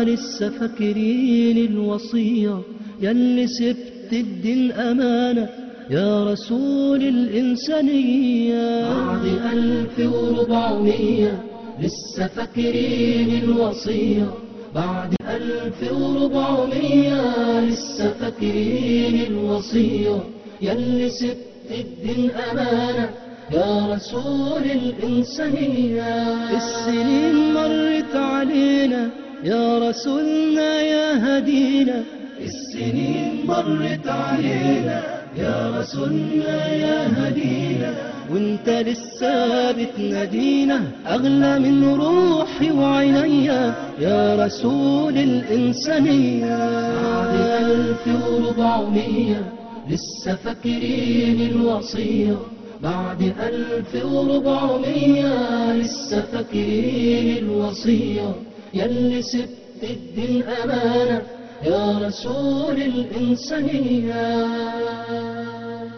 لسه فاكرين الوصية يلي سبت الدين أمانة يا رسول الإنسانية بعد ألف وربعمية لسه فاكرين الوصية بعد ألف وربعمية لسه فاكرين الوصية يلي سبت الدين أمانة يا رسول الإنسانية السنين مرت علينا يا رسولنا يا هدينا السنين مرت علينا يا رسولنا يا هدينا وانت لسه بتنادينا اغلى من روحي وعينيا يا رسول الانسانيه بعد الف وربعمية لسه فاكرين الوصيه بعد ألف وربعمية لسه فاكرين الوصية يلي سبت الدين أمانة يا رسول الإنسانية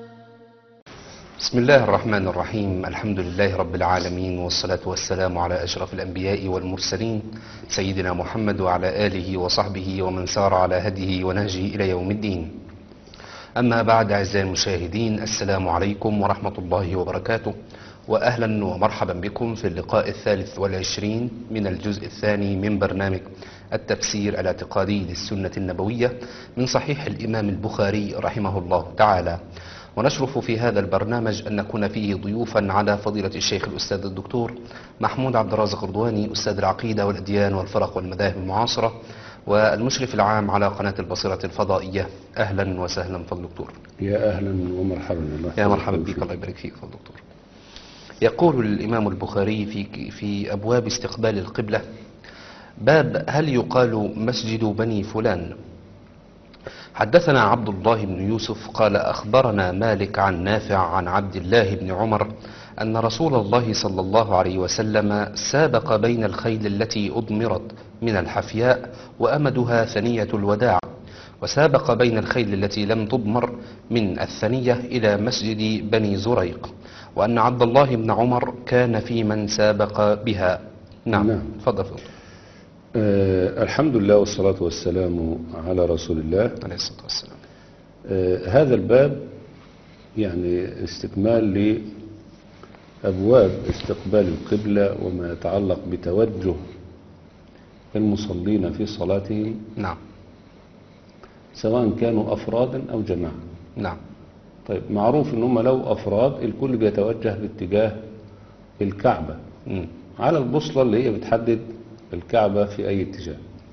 بسم الله الرحمن الرحيم الحمد لله رب العالمين والصلاة والسلام على أشرف الأنبياء والمرسلين سيدنا محمد وعلى آله وصحبه ومن سار على هديه ونهجه إلى يوم الدين أما بعد أعزائي المشاهدين السلام عليكم ورحمة الله وبركاته وأهلا ومرحبا بكم في اللقاء الثالث والعشرين من الجزء الثاني من برنامج التفسير الاعتقادي للسنة النبوية من صحيح الإمام البخاري رحمه الله تعالى ونشرف في هذا البرنامج أن نكون فيه ضيوفا على فضيلة الشيخ الأستاذ الدكتور محمود عبد الرازق رضواني أستاذ العقيدة والأديان والفرق والمذاهب المعاصرة والمشرف العام على قناة البصيرة الفضائية أهلا وسهلا فضل دكتور يا اهلا ومرحبا الله يا مرحبا بك الله يبارك فيك فضل دكتور يقول الإمام البخاري في في أبواب استقبال القبلة باب هل يقال مسجد بني فلان حدثنا عبد الله بن يوسف قال أخبرنا مالك عن نافع عن عبد الله بن عمر أن رسول الله صلى الله عليه وسلم سابق بين الخيل التي أضمرت من الحفياء وأمدها ثنية الوداع وسابق بين الخيل التي لم تضمر من الثنية إلى مسجد بني زريق وأن عبد الله بن عمر كان في من سابق بها نعم نعم. تفضل فضل آه الحمد لله والصلاة والسلام على رسول الله عليه الصلاة والسلام آه هذا الباب يعني استكمال لأبواب استقبال القبلة وما يتعلق بتوجه المصلين في صلاتهم نعم سواء كانوا أفرادا أو جماعة نعم طيب معروف ان هم لو أفراد الكل بيتوجه باتجاه الكعبة مم. على البوصلة اللي هي بتحدد الكعبة في أي اتجاه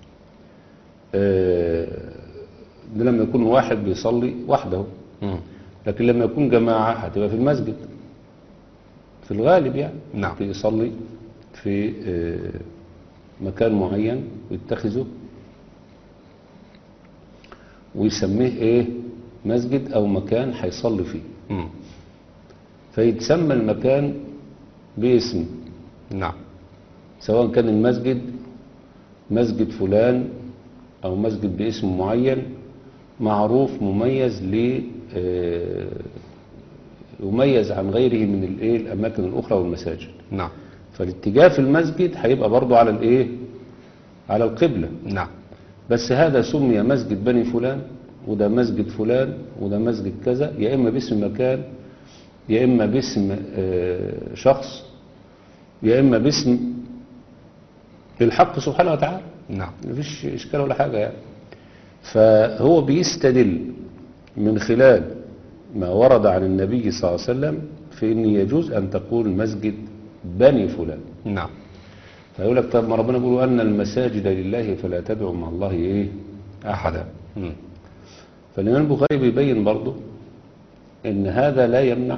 آه، ده لما يكون واحد بيصلي وحده مم. لكن لما يكون جماعة هتبقى في المسجد في الغالب يعني نعم. يصلي في آه، مكان معين ويتخذه ويسميه ايه مسجد او مكان هيصلي فيه مم. فيتسمى المكان باسم نعم سواء كان المسجد مسجد فلان او مسجد باسم معين معروف مميز ل آه، يميز عن غيره من الايه الاماكن الاخرى والمساجد نعم فالاتجاه في المسجد هيبقى برضو على الايه على القبلة نعم بس هذا سمي مسجد بني فلان وده مسجد فلان وده مسجد كذا يا اما باسم مكان يا اما باسم آه، شخص يا اما باسم الحق سبحانه وتعالى نعم مفيش اشكال ولا حاجه يعني فهو بيستدل من خلال ما ورد عن النبي صلى الله عليه وسلم في ان يجوز ان تقول مسجد بني فلان نعم فيقول لك طب ما ربنا بيقول ان المساجد لله فلا تدعوا مع الله ايه أحدا مم. فالامام البخاري بيبين برضه ان هذا لا يمنع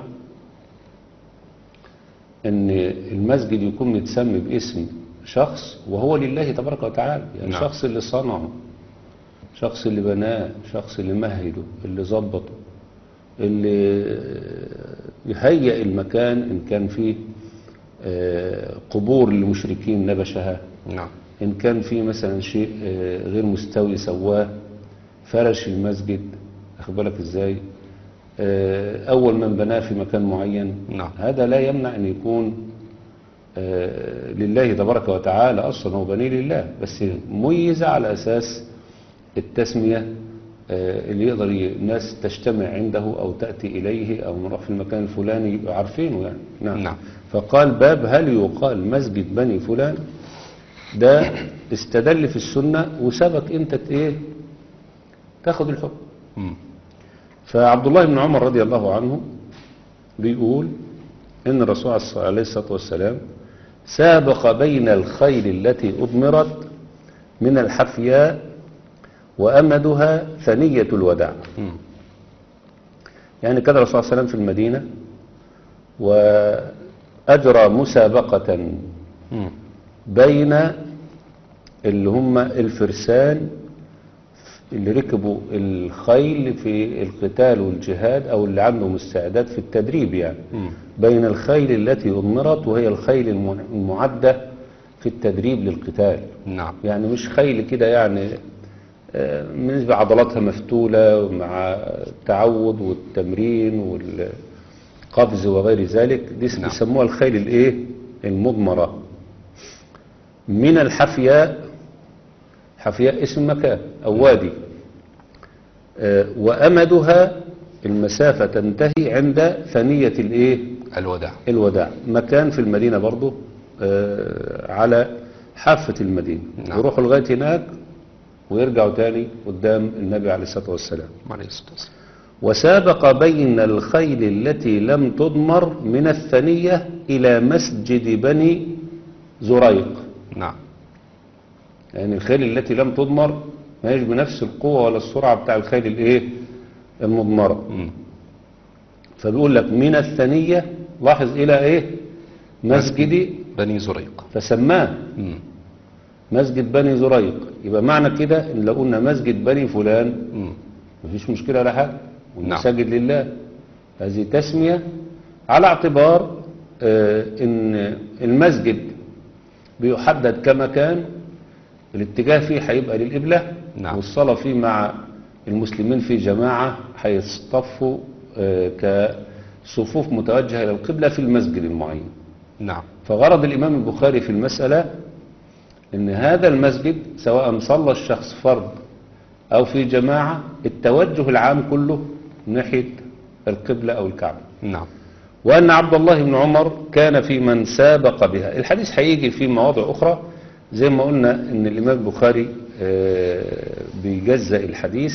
ان المسجد يكون متسمي باسم شخص وهو لله تبارك وتعالى يعني نعم. شخص اللي صنعه شخص اللي بناه شخص اللي مهده اللي ظبطه اللي يهيئ المكان ان كان فيه آه، قبور للمشركين نبشها نعم إن كان في مثلا شيء آه، غير مستوي سواه فرش المسجد أخد بالك إزاي آه، أول من بناه في مكان معين نعم. هذا لا يمنع أن يكون آه، لله تبارك وتعالى أصلا هو بني لله بس ميز على أساس التسمية آه، اللي يقدر ي- الناس تجتمع عنده أو تأتي إليه أو نروح في المكان الفلاني يبقوا عارفينه يعني نعم. نعم. فقال باب هل يقال مسجد بني فلان ده استدل في السنة وسبق انت ت- ايه تاخد الحكم مم. فعبد الله بن عمر رضي الله عنه بيقول ان الرسول عليه الصلاة والسلام سابق بين الخيل التي أضمرت من الحفياء وأمدها ثنية الوداع مم. يعني كان الرسول صلى الله عليه وسلم في المدينة وأجرى مسابقة مم. بين اللي هم الفرسان اللي ركبوا الخيل في القتال والجهاد او اللي عندهم استعداد في التدريب يعني مم. بين الخيل التي أضمرت وهي الخيل الم- المعدة في التدريب للقتال نعم يعني مش خيل كده يعني آه، بالنسبة عضلاتها مفتولة مع التعود والتمرين والقفز وغير ذلك دي نعم. بيسموها الخيل الايه المضمرة من الحفياء حفياء اسم مكان او وادي آه، وأمدها المسافة تنتهي عند ثنية الايه الوداع الوداع مكان في المدينة برضو آه، على حافة المدينة نعم. يروحوا لغاية هناك ويرجعوا تاني قدام النبي عليه الصلاة والسلام عليه الصلاة والسلام وسابق بين الخيل التي لم تضمر من الثنية إلى مسجد بني زريق نعم يعني الخيل التي لم تضمر ما هيش بنفس القوة ولا السرعة بتاع الخيل الايه المضمرة مم. فبيقول لك من الثنية لاحظ إلى ايه مسجد بني زريق فسماه مم. مسجد بني زريق يبقى معنى كده ان لو قلنا مسجد بني فلان مم. مفيش مشكلة ولا حاجة نعم. والمساجد لله هذه تسمية على اعتبار آه، ان المسجد بيحدد كمكان الاتجاه فيه هيبقى للقبلة نعم. والصلاة فيه مع المسلمين في جماعة هيصطفوا آه، كصفوف متوجهة إلى القبلة في المسجد المعين نعم فغرض الإمام البخاري في المسألة أن هذا المسجد سواء صلى الشخص فرد أو في جماعة التوجه العام كله ناحية القبلة أو الكعبة نعم وأن عبد الله بن عمر كان في من سابق بها الحديث هيجي في مواضع أخرى زي ما قلنا أن الإمام البخاري آه، بيجزأ الحديث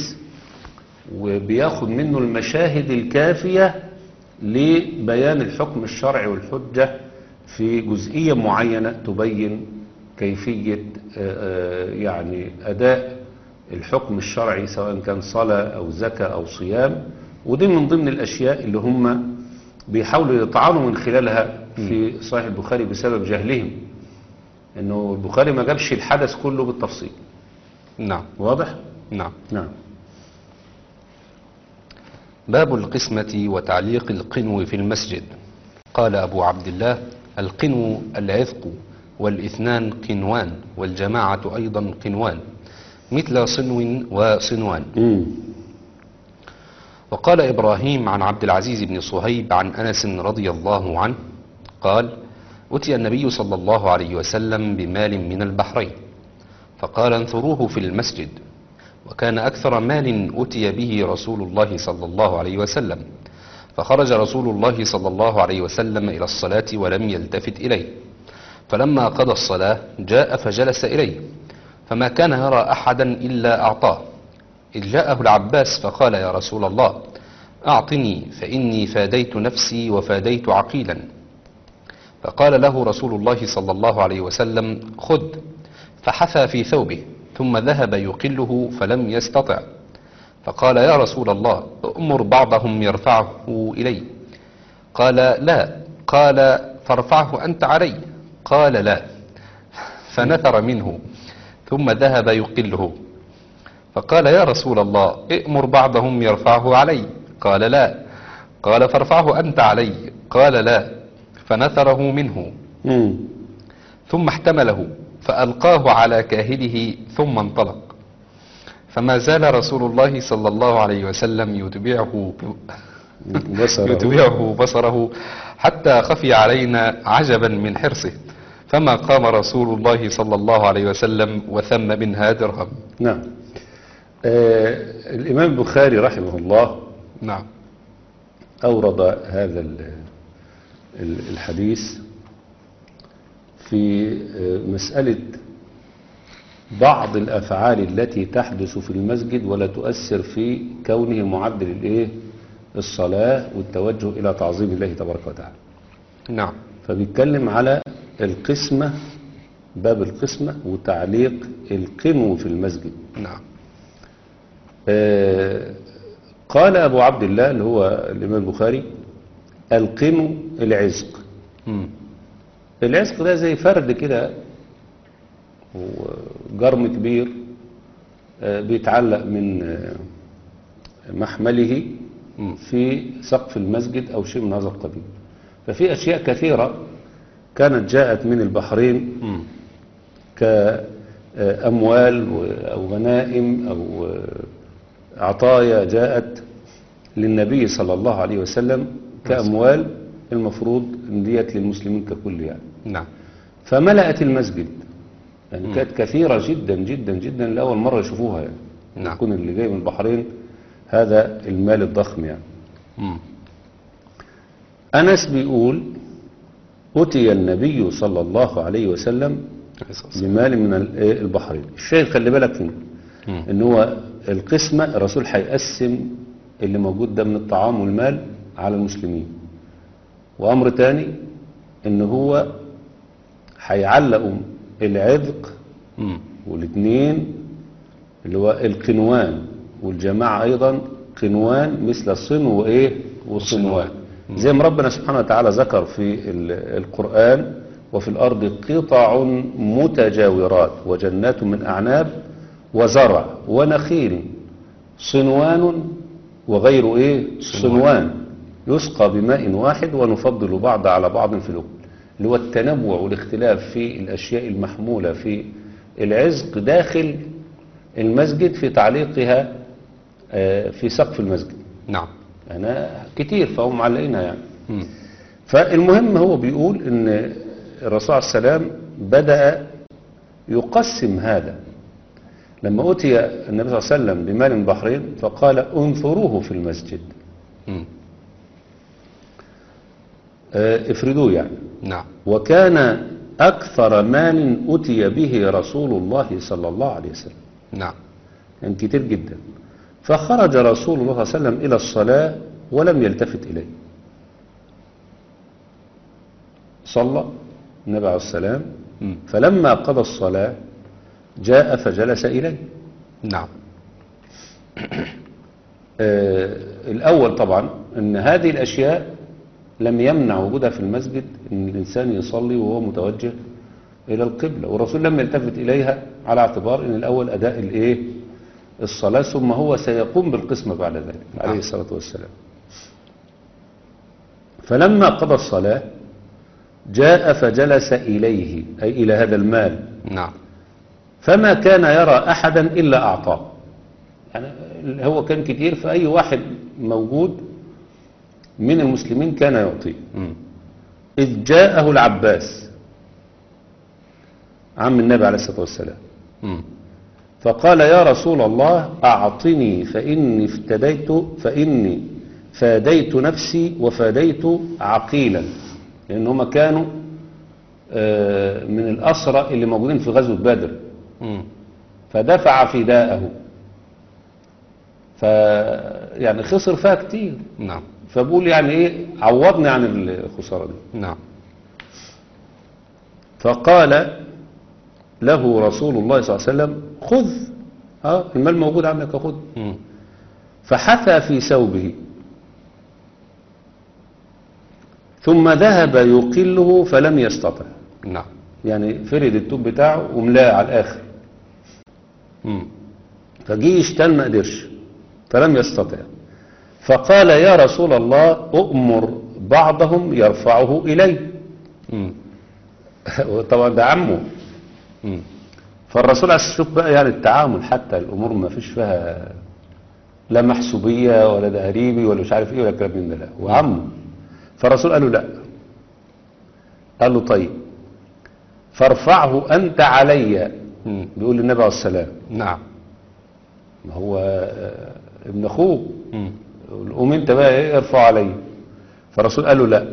وبياخد منه المشاهد الكافية لبيان الحكم الشرعي والحجة في جزئية معينة تبين كيفية آه، آه، يعني أداء الحكم الشرعي سواء كان صلاة أو زكاة أو صيام ودي من ضمن الأشياء اللي هم بيحاولوا يطعنوا من خلالها في صحيح البخاري بسبب جهلهم انه البخاري ما جابش الحدث كله بالتفصيل نعم واضح نعم نعم باب القسمة وتعليق القنو في المسجد قال أبو عبد الله القنو العذق والاثنان قنوان والجماعة أيضا قنوان مثل صنو وصنوان امم وقال إبراهيم عن عبد العزيز بن صهيب عن أنس رضي الله عنه قال أتي النبي صلى الله عليه وسلم بمال من البحرين فقال انثروه في المسجد وكان أكثر مال أتي به رسول الله صلى الله عليه وسلم فخرج رسول الله صلى الله عليه وسلم إلى الصلاة ولم يلتفت إليه فلما قضى الصلاة جاء فجلس إليه فما كان يرى أحدا إلا أعطاه إذ جاءه العباس فقال يا رسول الله أعطني فإني فاديت نفسي وفاديت عقيلا فقال له رسول الله صلى الله عليه وسلم خذ فحثى في ثوبه ثم ذهب يقله فلم يستطع فقال يا رسول الله أمر بعضهم يرفعه إلي قال لا قال فارفعه أنت علي قال لا فنثر منه ثم ذهب يقله فقال يا رسول الله ائمر بعضهم يرفعه علي قال لا قال فارفعه أنت علي قال لا فنثره منه امم ثم احتمله فألقاه على كاهله ثم انطلق فما زال رسول الله صلى الله عليه وسلم يتبعه ب... بصره يتبعه بصره حتى خفي علينا عجبا من حرصه فما قام رسول الله صلى الله عليه وسلم وثم منها درهم نعم آه الإمام البخاري رحمه الله نعم أورد هذا ال- ال- الحديث في آه، مسألة بعض الأفعال التي تحدث في المسجد ولا تؤثر في كونه معدل الإيه الصلاة والتوجه إلى تعظيم الله تبارك وتعالى نعم فبيتكلم على القسمة باب القسمة وتعليق القنو في المسجد نعم آه، قال أبو عبد الله اللي هو الإمام البخاري القنو العزق مم. العزق ده زي فرد كده وجرم كبير آه، بيتعلق من آه، محمله مم. في سقف المسجد أو شيء من هذا القبيل ففي أشياء كثيرة كانت جاءت من البحرين مم. كأموال أو غنائم أو عطايا جاءت للنبي صلى الله عليه وسلم كأموال المفروض ان ديت للمسلمين ككل يعني نعم فملأت المسجد يعني كانت كثيرة جدا جدا جدا لأول مرة يشوفوها يعني نعم. يكون اللي جاي من البحرين هذا المال الضخم يعني مم. أنس بيقول أتي النبي صلى الله عليه وسلم عليه الصلاة والسلام. بمال من ال- إيه البحرين الشيء خلي بالك هنا مم. ان هو القسمة الرسول هيقسم اللي موجود ده من الطعام والمال على المسلمين وامر تاني ان هو هيعلقوا العذق مم. والاثنين اللي هو القنوان والجماعة ايضا قنوان مثل صنو وايه وصنوان زي ما ربنا سبحانه وتعالى ذكر في ال- القرآن وفي الأرض قطع متجاورات وجنات من أعناب وزرع ونخيل صنوان وغير ايه صنوان يسقى بماء واحد ونفضل بعض على بعض في الأكل اللي هو التنوع والاختلاف في الأشياء المحمولة في العزق داخل المسجد في تعليقها آه، في سقف المسجد نعم أنا كتير فهم معلقينها يعني مم. فالمهم هو بيقول ان الرسول عليه السلام بدأ يقسم هذا لما أتي النبي صلى الله عليه وسلم بمال من البحرين فقال انثروه في المسجد مم. آه، افردوه يعني نعم وكان أكثر مال أتي به رسول الله صلى الله عليه وسلم نعم يعني كتير جدا فخرج رسول الله صلى الله عليه وسلم إلى الصلاة ولم يلتفت إليه صلى النبي عليه السلام مم. فلما قضى الصلاة جاء فجلس إليه نعم آه الأول طبعا أن هذه الأشياء لم يمنع وجودها في المسجد أن الإنسان يصلي وهو متوجه إلى القبلة والرسول لم يلتفت إليها على اعتبار أن الأول أداء الإيه الصلاة ثم هو سيقوم بالقسمة بعد ذلك عليه نعم. الصلاة والسلام فلما قضى الصلاة جاء فجلس إليه أي إلى هذا المال نعم فما كان يرى أحدا إلا أعطاه يعني هو كان كتير فأي واحد موجود من المسلمين كان يعطيه مم. إذ جاءه العباس عم النبي عليه الصلاة والسلام مم. فقال يا رسول الله أعطني فإني افتديت فإني فاديت نفسي وفاديت عقيلا لأن هم كانوا آه، من الأسرى اللي موجودين في غزوة بدر مم. فدفع فداءه ف يعني خسر فيها كتير نعم فبقول يعني ايه عوضني عن الخسارة دي نعم فقال له رسول الله صلى الله عليه وسلم خذ اه المال موجود عندك خذ مم. فحثى في ثوبه ثم ذهب يقله فلم يستطع نعم يعني فرد التوب بتاعه وملاه على الاخر مم. فجي يشتغل ما قدرش فلم يستطع فقال يا رسول الله أؤمر بعضهم يرفعه إلي مم. طبعا ده عمه مم. فالرسول عليه الصلاة والسلام شوف بقى يعني التعامل حتى الأمور ما فيش فيها لا محسوبية ولا ده قريبي ولا مش عارف ايه ولا كلام من ده لا وعمه فالرسول قال له لا قال له طيب فارفعه أنت علي مم. بيقول للنبي عليه السلام نعم ما هو آه، ابن أخوه مم. قوم انت بقى ايه ارفع علي فالرسول قال له لا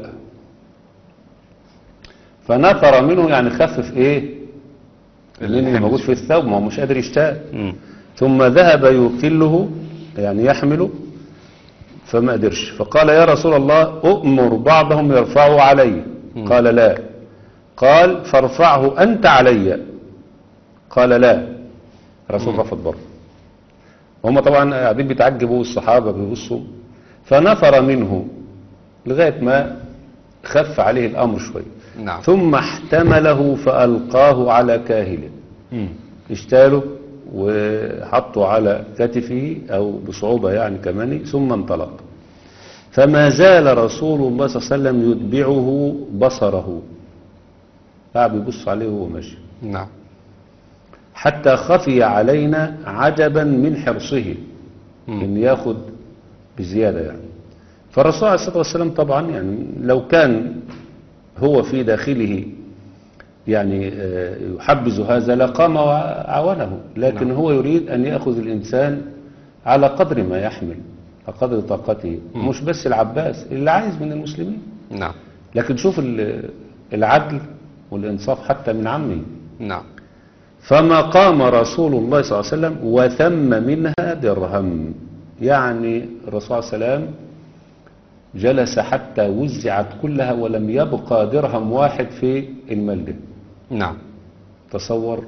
فنفر منه يعني خفف ايه اللين اللي الحمل. موجود في الثوب ما هو مش قادر يشتغل مم. ثم ذهب يوكله يعني يحمله فما قدرش فقال يا رسول الله أؤمر بعضهم يرفعه علي قال لا قال فارفعه أنت علي قال لا الرسول رفض برضه هم طبعا قاعدين بيتعجبوا الصحابة بيبصوا فنفر منه لغاية ما خف عليه الأمر شوية نعم ثم احتمله فألقاه على كاهله مم. اشتاله وحطه على كتفه أو بصعوبة يعني كمان ثم انطلق فما زال رسول الله صلى الله عليه وسلم يتبعه بصره قاعد يبص عليه وهو ماشي نعم حتى خفي علينا عجبا من حرصه مم. ان ياخد بزيادة يعني فالرسول عليه الصلاة والسلام طبعا يعني لو كان هو في داخله يعني آه، يحبذ هذا لقام وعاونه لكن نعم. هو يريد أن يأخذ الإنسان على قدر ما يحمل على قدر طاقته مم. مش بس العباس اللي عايز من المسلمين نعم لكن شوف ال- العدل والإنصاف حتى من عمه نعم فما قام رسول الله صلى الله عليه وسلم وثم منها درهم يعني الرسول صلى الله عليه وسلم جلس حتى وزعت كلها ولم يبقى درهم واحد في المال ده نعم تصور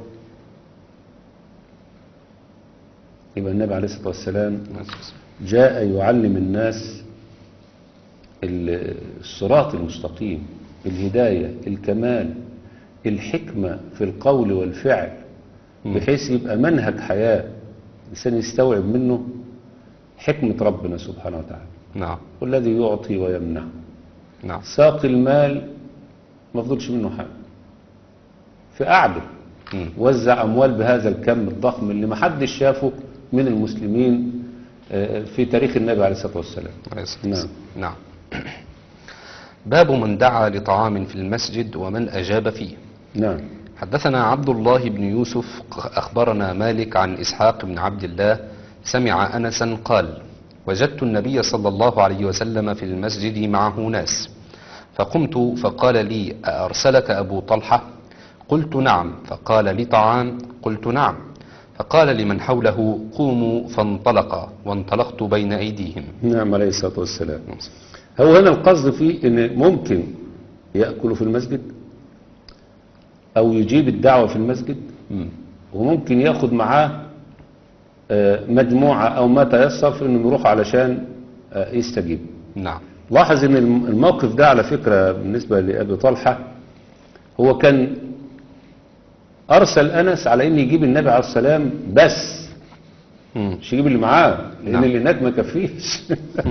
يبقى النبي عليه الصلاة والسلام جاء يعلم الناس ال- الصراط المستقيم الهداية الكمال الحكمة في القول والفعل بحيث يبقى منهج حياة الإنسان يستوعب منه حكمة ربنا سبحانه وتعالى نعم والذي يعطي ويمنع نعم ساق المال ما فضلش منه حاجة في قعده مم. وزع أموال بهذا الكم الضخم اللي ما حدش شافه من المسلمين آه، في تاريخ النبي عليه الصلاة والسلام عليه الصلاة نعم. والسلام. نعم باب من دعا لطعام في المسجد ومن أجاب فيه نعم حدثنا عبد الله بن يوسف أخبرنا مالك عن إسحاق بن عبد الله سمع أنسا قال وجدت النبي صلى الله عليه وسلم في المسجد معه ناس فقمت فقال لي أأرسلك أبو طلحة قلت نعم فقال لي طعام قلت نعم فقال لمن حوله قوموا فانطلقا وانطلقت بين أيديهم نعم عليه الصلاة والسلام هو هنا القصد فيه ان ممكن يأكل في المسجد او يجيب الدعوة في المسجد مم. وممكن ياخد معاه آه، مجموعة او ما تيسر في انه يروح علشان آه، يستجيب نعم لاحظ ان الم- الموقف ده على فكرة بالنسبة لأبي طلحة هو كان أرسل أنس على إن يجيب النبي عليه السلام بس مم. مش يجيب اللي معاه لأن نعم. اللي هناك ما يكفيش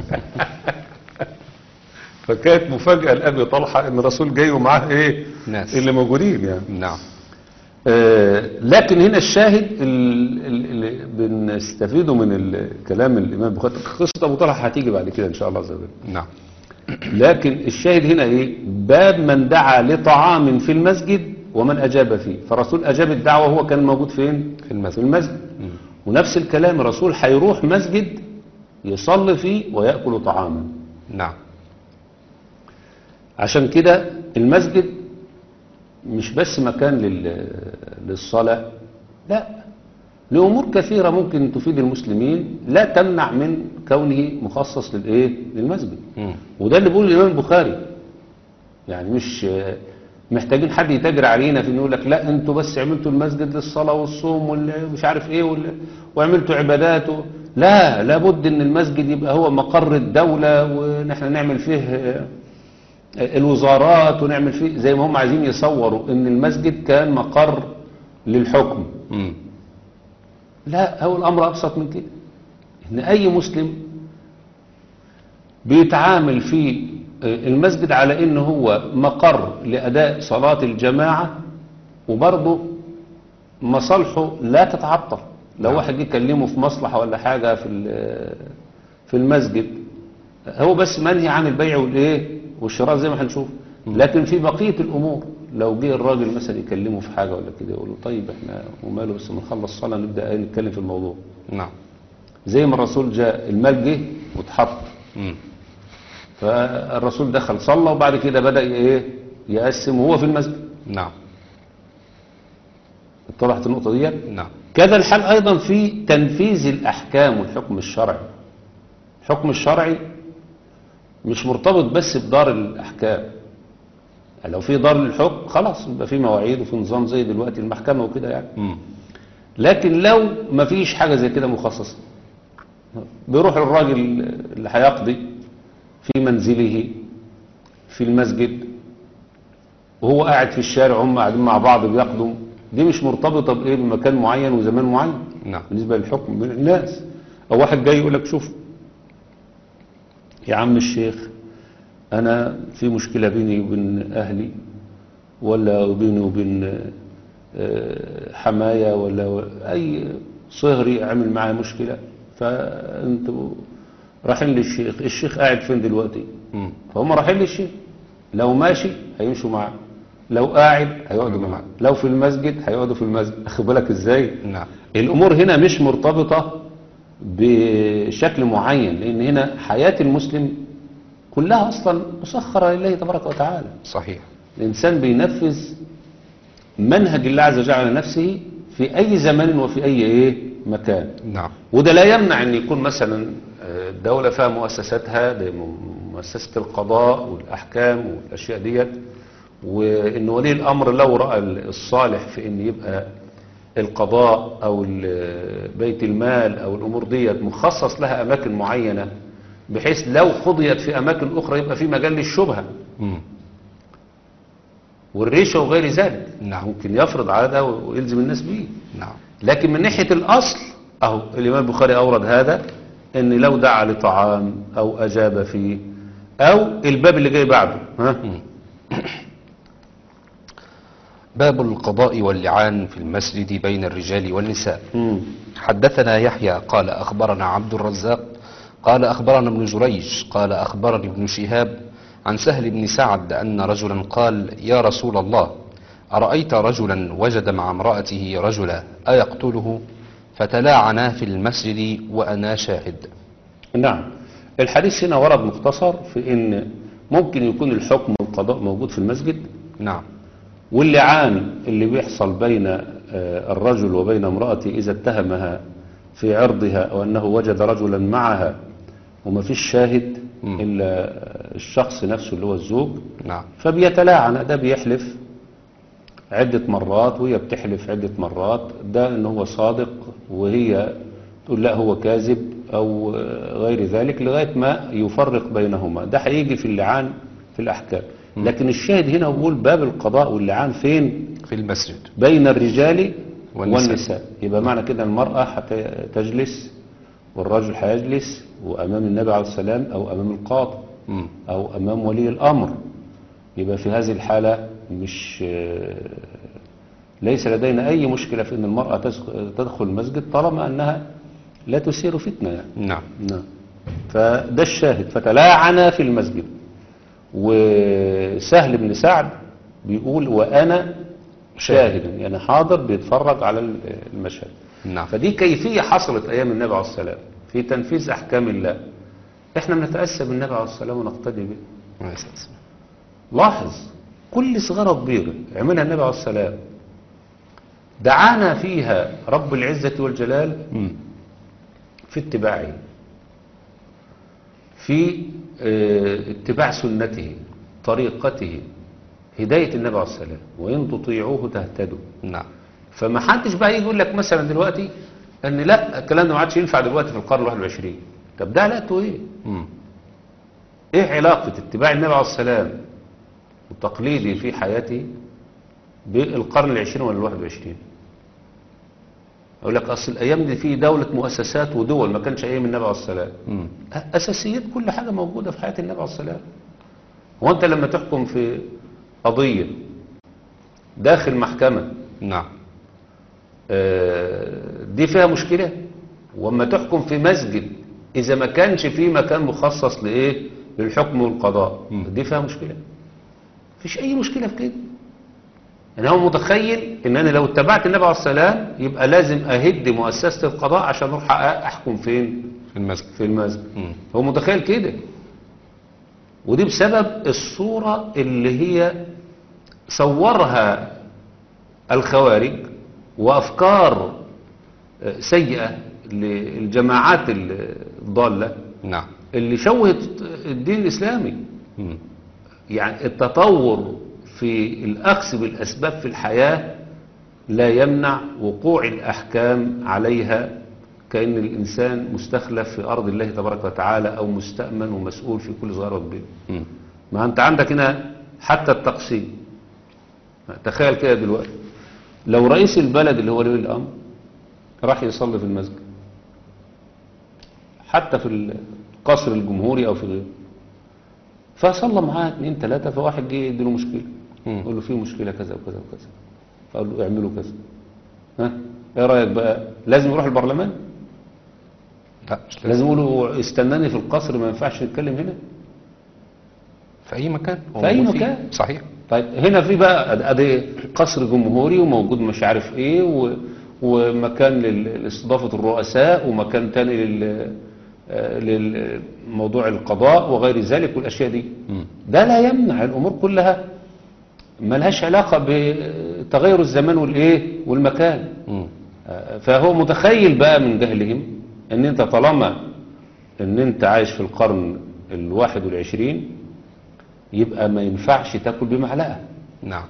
فكانت مفاجأة لأبي طلحة إن الرسول جاي ومعاه إيه ناس. اللي موجودين يعني نعم آه، لكن هنا الشاهد ال- ال- اللي بنستفيده من ال- كلام الإمام البخاري قصة أبو طلحة هتيجي بعد كده إن شاء الله عز وجل نعم لكن الشاهد هنا ايه باب من دعا لطعام في المسجد ومن اجاب فيه فالرسول اجاب الدعوه وهو كان موجود فين في المسجد. في المسجد مم. ونفس الكلام الرسول هيروح مسجد يصلي فيه وياكل طعاما نعم عشان كده المسجد مش بس مكان لل- للصلاه لا لامور كثيره ممكن تفيد المسلمين لا تمنع من كونه مخصص للايه للمسجد مم. وده اللي بيقوله الإمام البخاري يعني مش آه، محتاجين حد يتاجر علينا في انه يقول لك لا انتوا بس عملتوا المسجد للصلاة والصوم ومش عارف ايه وال- وعملتوا عبادات و... لا لابد ان المسجد يبقى هو مقر الدولة ونحن نعمل فيه آه، الوزارات ونعمل فيه زي ما هم عايزين يصوروا ان المسجد كان مقر للحكم مم. لا هو الأمر أبسط من كده إن أي مسلم بيتعامل في المسجد على إنه هو مقر لأداء صلاة الجماعة وبرضه مصالحه لا تتعطل لو نعم. واحد جه يكلمه في مصلحة ولا حاجة في ال- في المسجد هو بس منهي عن البيع والايه والشراء زي ما هنشوف لكن في بقية الأمور لو جه الراجل مثلا يكلمه في حاجة ولا كده يقول له طيب احنا وماله بس ما نخلص صلاة نبدأ نتكلم في الموضوع نعم زي ما الرسول جاء المال جه واتحط مم. فالرسول دخل صلى وبعد كده بدأ ايه يقسم وهو في المسجد نعم اتضحت النقطة دي نعم كذا الحال أيضا في تنفيذ الأحكام والحكم الشرعي الحكم الشرعي مش مرتبط بس بدار الأحكام يعني لو في دار للحكم خلاص يبقى في مواعيد وفي نظام زي دلوقتي المحكمة وكده يعني مم. لكن لو ما فيش حاجة زي كده مخصصة بيروح الراجل اللي هيقضي في منزله في المسجد وهو قاعد في الشارع هم قاعدين مع بعض بيقضوا دي مش مرتبطة بإيه بمكان معين وزمان معين نعم بالنسبة للحكم بين الناس أو واحد جاي يقول لك شوف يا عم الشيخ أنا في مشكلة بيني وبين أهلي ولا بيني وبين آه، حماية ولا أي صهري عمل معايا مشكلة فأنتوا رايحين للشيخ الشيخ قاعد فين دلوقتي مم. فهم رايحين للشيخ لو ماشي هيمشوا معاه لو قاعد هيقعدوا معاه لو في المسجد هيقعدوا في المسجد أخد بالك ازاي نعم الأمور هنا مش مرتبطة بشكل معين لأن هنا حياة المسلم كلها أصلا مسخرة لله تبارك وتعالى صحيح الإنسان بينفذ منهج الله عز وجل على نفسه في أي زمان وفي أي إيه مكان نعم وده لا يمنع أن يكون مثلا آه، الدولة فيها مؤسساتها زي م- مؤسسة القضاء والأحكام والأشياء ديت وأن ولي الأمر لو رأى الصالح في أن يبقى القضاء أو ال- بيت المال أو الأمور ديت مخصص لها أماكن معينة بحيث لو قضيت في أماكن أخرى يبقى في مجال للشبهة مم. والريشة وغير ذلك نعم. ممكن يفرض على ده ويلزم الناس بيه نعم لكن من ناحية الأصل أهو الإمام البخاري أورد هذا أن لو دعا لطعام أو أجاب فيه أو الباب اللي جاي بعده ها؟ باب القضاء واللعان في المسجد بين الرجال والنساء مم. حدثنا يحيى قال أخبرنا عبد الرزاق قال أخبرنا ابن جريج قال أخبرني ابن شهاب عن سهل بن سعد أن رجلا قال يا رسول الله أرأيت رجلا وجد مع امرأته رجلا أيقتله فتلاعنا في المسجد وأنا شاهد نعم الحديث هنا ورد مختصر في أن ممكن يكون الحكم والقضاء موجود في المسجد نعم واللعان اللي بيحصل بين آه، الرجل وبين امرأته إذا اتهمها في عرضها أو أنه وجد رجلا معها وما فيش شاهد مم. إلا الشخص نفسه اللي هو الزوج نعم فبيتلاعن ده بيحلف عدة مرات وهي بتحلف عدة مرات ده ان هو صادق وهي تقول لا هو كاذب او آه، غير ذلك لغاية ما يفرق بينهما ده هيجي في اللعان في الاحكام لكن الشاهد هنا هو بيقول باب القضاء واللعان فين في المسجد بين الرجال والنساء. والنساء, يبقى معنى كده المرأة هتجلس والرجل هيجلس وامام النبي عليه السلام او امام القاضي مم. أو أمام ولي الأمر يبقى في هذه الحالة مش ليس لدينا أي مشكلة في أن المرأة تدخ- تدخل المسجد طالما أنها لا تثير فتنة يعني. نعم نعم فده الشاهد فتلاعن في المسجد وسهل بن سعد بيقول وأنا شاهد يعني حاضر بيتفرج على المشهد نعم فدي كيفية حصلت أيام النبي عليه السلام في تنفيذ أحكام الله احنا بنتأسى بالنبي عليه السلام ونقتدي به ما يستأذن. لاحظ كل صغيرة كبيرة عملها النبي عليه السلام دعانا فيها رب العزة والجلال مم. في اتباعه في اه، اتباع سنته طريقته هداية النبي عليه السلام وإن تطيعوه تهتدوا نعم فما حدش بقى يجي يقول لك مثلا دلوقتي ان لا الكلام ده ما عادش ينفع دلوقتي في القرن ال 21 طب ده علاقته ايه؟ مم. ايه علاقة اتباع النبي عليه السلام وتقليدي في حياتي بالقرن العشرين ولا الواحد وعشرين اقول لك اصل الايام دي في دولة مؤسسات ودول ما كانش ايام النبي عليه السلام مم. اساسيات كل حاجة موجودة في حياة النبي عليه السلام هو انت لما تحكم في قضية داخل محكمة نعم آه، دي فيها مشكلة وما تحكم في مسجد إذا ما كانش فيه مكان مخصص لإيه للحكم والقضاء مم. دي فيها مشكلة مفيش أي مشكلة في كده يعني هو متخيل إن أنا لو اتبعت النبي عليه السلام يبقى لازم أهد مؤسسة القضاء عشان أروح أ- أحكم فين في المسجد في المسجد مم. هو متخيل كده ودي بسبب الصورة اللي هي صورها الخوارج وأفكار آه، سيئة للجماعات الضالة نعم اللي شوهت الدين الإسلامي مم. يعني التطور في الأخذ بالأسباب في الحياة لا يمنع وقوع الأحكام عليها كأن الإنسان مستخلف في أرض الله تبارك وتعالى أو مستأمن ومسؤول في كل صغيرة وكبيرة مم. ما أنت عندك هنا حتى التقسيم تخيل كده دلوقتي لو رئيس البلد اللي هو ولي الأمر راح يصلي في المسجد حتى في القصر الجمهوري أو في غيره فصلى معاه اتنين تلاتة فواحد جه يديله مشكلة مم. يقول له في مشكلة كذا وكذا وكذا فقال له اعملوا كذا ها ايه رأيك بقى لازم يروح البرلمان لا مش لازم لازم يقولوا استناني في القصر ما ينفعش نتكلم هنا في أي مكان هو في أي موجود فيه. مكان. صحيح طيب هنا في بقى ادي قصر جمهوري وموجود مش عارف ايه و ومكان لل- لاستضافة الرؤساء ومكان تاني لل آه، للموضوع القضاء وغير ذلك والاشياء دي مم. ده لا يمنع الامور كلها ملهاش علاقة بتغير الزمان والايه والمكان مم. آه، فهو متخيل بقى من جهلهم ان انت طالما ان انت عايش في القرن الواحد والعشرين يبقى ما ينفعش تاكل بمعلقة نعم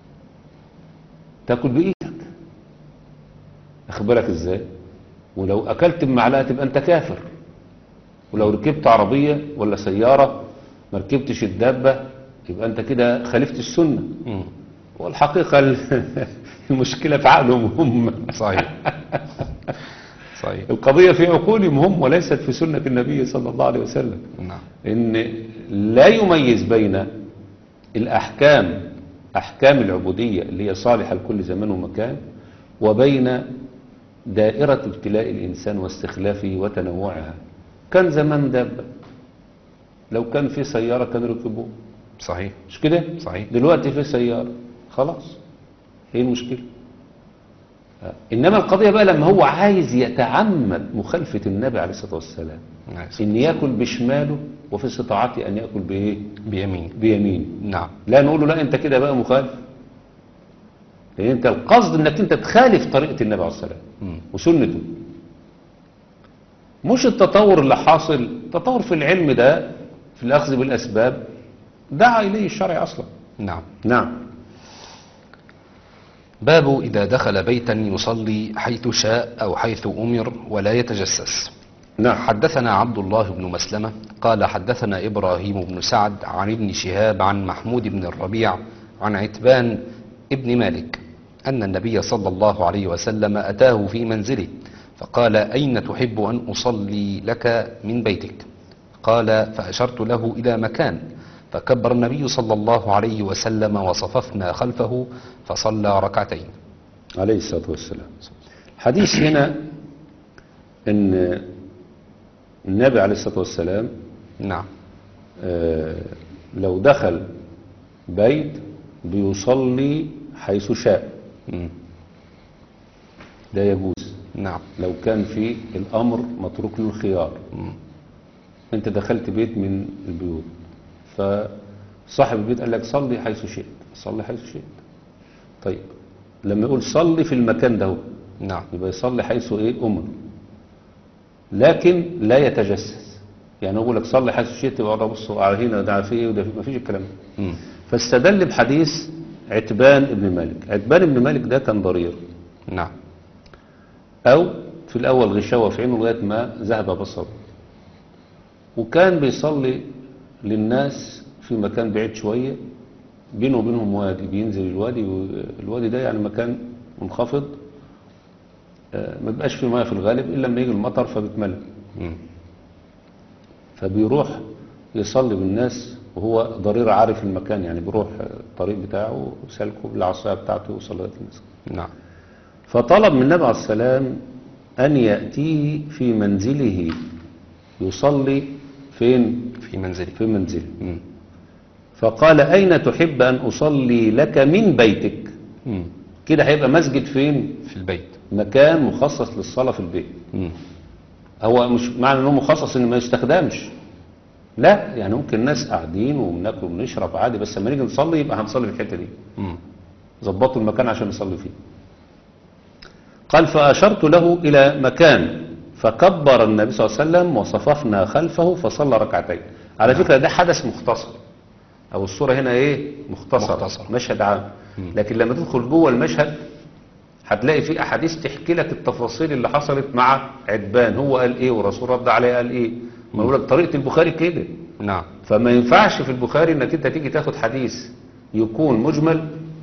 تاكل بايدك اخد بالك ازاي ولو اكلت بمعلقة تبقى انت كافر ولو ركبت عربية ولا سيارة ما ركبتش الدابة يبقى انت كده خالفت السنة مم. والحقيقة ال- المشكلة في عقلهم هم صحيح صحيح القضية في عقولهم هم وليست في سنة النبي صلى الله عليه وسلم نعم ان لا يميز بين الاحكام احكام العبودية اللي هي صالحة لكل زمان ومكان وبين دائرة ابتلاء الانسان واستخلافه وتنوعها كان زمان دابة لو كان في سيارة كان ركبوه صحيح مش كده صحيح. دلوقتي في سيارة خلاص ايه المشكلة آه. انما القضية بقى لما هو عايز يتعمد مخالفة النبي عليه الصلاة والسلام نعم. ان ياكل بشماله وفي استطاعته ان ياكل بايه بيمين بيمينه نعم لا نقول له لا انت كده بقى مخالف لان انت القصد انك انت تخالف طريقة النبي عليه الصلاة والسلام مم. وسنته مش التطور اللي حاصل تطور في العلم ده في الاخذ بالاسباب دعا اليه الشرع اصلا نعم نعم باب إذا دخل بيتا يصلي حيث شاء أو حيث أمر ولا يتجسس نعم حدثنا عبد الله بن مسلمة قال حدثنا إبراهيم بن سعد عن ابن شهاب عن محمود بن الربيع عن عتبان ابن مالك أن النبي صلى الله عليه وسلم أتاه في منزله فقال أين تحب أن أصلي لك من بيتك قال فأشرت له إلى مكان فكبر النبي صلى الله عليه وسلم وصففنا خلفه فصلى ركعتين عليه الصلاة والسلام حديث هنا ان النبي عليه الصلاة والسلام نعم آه، لو دخل بيت بيصلي حيث شاء مم. لا يجوز نعم لو كان في الأمر متروك له الخيار مم. انت دخلت بيت من البيوت فصاحب البيت قال لك صلي حيث شئت صلي حيث شئت طيب لما يقول صلي في المكان ده نعم يبقى يصلي حيث ايه امر لكن لا يتجسس يعني هو يقول لك صلي حيث شئت يبقى بص على هنا ده في ايه وده في ما فيش الكلام ده مم. فاستدل بحديث عتبان ابن مالك عتبان ابن مالك ده كان ضرير نعم أو في الأول غشاوة في عينه لغاية ما ذهب بصره وكان بيصلي للناس في مكان بعيد شوية بينه وبينهم وادي بينزل الوادي والوادي ده يعني مكان منخفض آه، ما بيبقاش فيه ميه في الغالب إلا لما يجي المطر فبيتملى مم. فبيروح يصلي بالناس وهو ضرير عارف المكان يعني بيروح الطريق بتاعه سلكه بالعصاية بتاعته يوصل لغاية المسجد نعم فطلب من النبي عليه السلام أن يأتيه في منزله يصلي فين في منزله في منزله مم. فقال أين تحب أن أصلي لك من بيتك مم. كده هيبقى مسجد فين في البيت مكان مخصص للصلاة في البيت مم. هو مش معنى انه مخصص ان ما يستخدمش لا يعني ممكن ناس قاعدين وبناكل وبنشرب عادي بس لما نيجي نصلي يبقى هنصلي في الحته دي مم. ظبطوا المكان عشان نصلي فيه قال فأشرت له إلى مكان فكبر النبي صلى الله عليه وسلم وصففنا خلفه فصلى ركعتين على فكرة ده حدث مختصر أو الصورة هنا إيه مختصرة مختصر. مشهد عام لكن لما تدخل جوه المشهد هتلاقي في أحاديث تحكي لك التفاصيل اللي حصلت مع عتبان هو قال إيه والرسول رد عليه قال إيه ما يقول لك طريقة البخاري كده نعم فما ينفعش في البخاري انك انت تيجي تاخد حديث يكون مجمل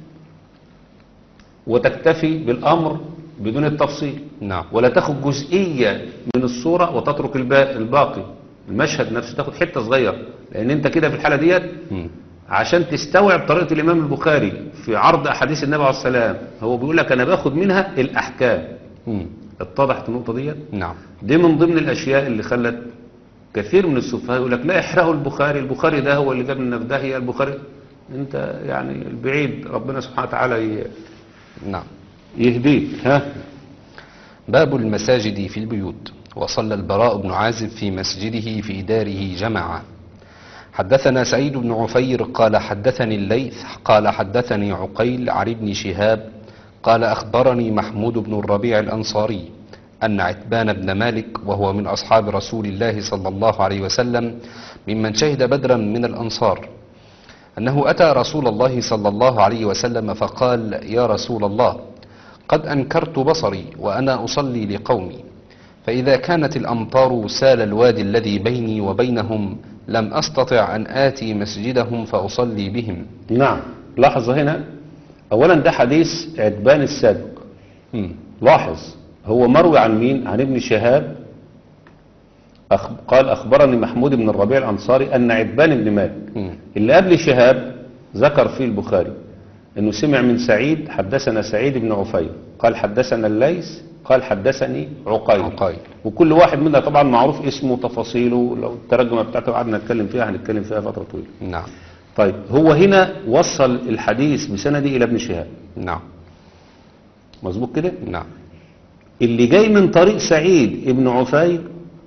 وتكتفي بالامر بدون التفصيل نعم ولا تاخد جزئية من الصورة وتترك البا- الباقي المشهد نفسه تاخد حتة صغيرة لان انت كده في الحالة ديت مم. عشان تستوعب طريقة الامام البخاري في عرض احاديث النبي عليه السلام هو بيقول لك انا باخد منها الاحكام مم. اتضحت النقطة ديت نعم دي من ضمن الاشياء اللي خلت كثير من السفهاء يقول لك لا احرقوا البخاري البخاري ده هو اللي جاب لنا في داهيه البخاري انت يعني البعيد ربنا سبحانه وتعالى ي- نعم يهديك ها باب المساجد في البيوت وصلى البراء بن عازب في مسجده في داره جماعة حدثنا سعيد بن عفير قال حدثني الليث قال حدثني عقيل عن ابن شهاب قال أخبرني محمود بن الربيع الأنصاري أن عتبان بن مالك وهو من أصحاب رسول الله صلى الله عليه وسلم ممن شهد بدرا من الأنصار أنه أتى رسول الله صلى الله عليه وسلم فقال يا رسول الله قد أنكرت بصري وأنا أصلي لقومي فإذا كانت الأمطار سال الوادي الذي بيني وبينهم لم أستطع أن آتي مسجدهم فأصلي بهم نعم لاحظ هنا اولا ده حديث عتبان السابق مم. لاحظ هو مروي عن مين عن ابن شهاب أخ... قال اخبرني محمود بن الربيع الانصاري ان عتبان بن مالك مم. اللي قبل شهاب ذكر فيه البخاري انه سمع من سعيد حدثنا سعيد بن عفير قال حدثنا الليث قال حدثني عقيل عقيل. وكل واحد منا طبعا معروف اسمه وتفاصيله لو الترجمه بتاعته قعدنا نتكلم فيها هنتكلم فيها فتره طويله نعم طيب هو هنا وصل الحديث بسنده الى ابن شهاب نعم مظبوط كده نعم اللي جاي من طريق سعيد ابن عفير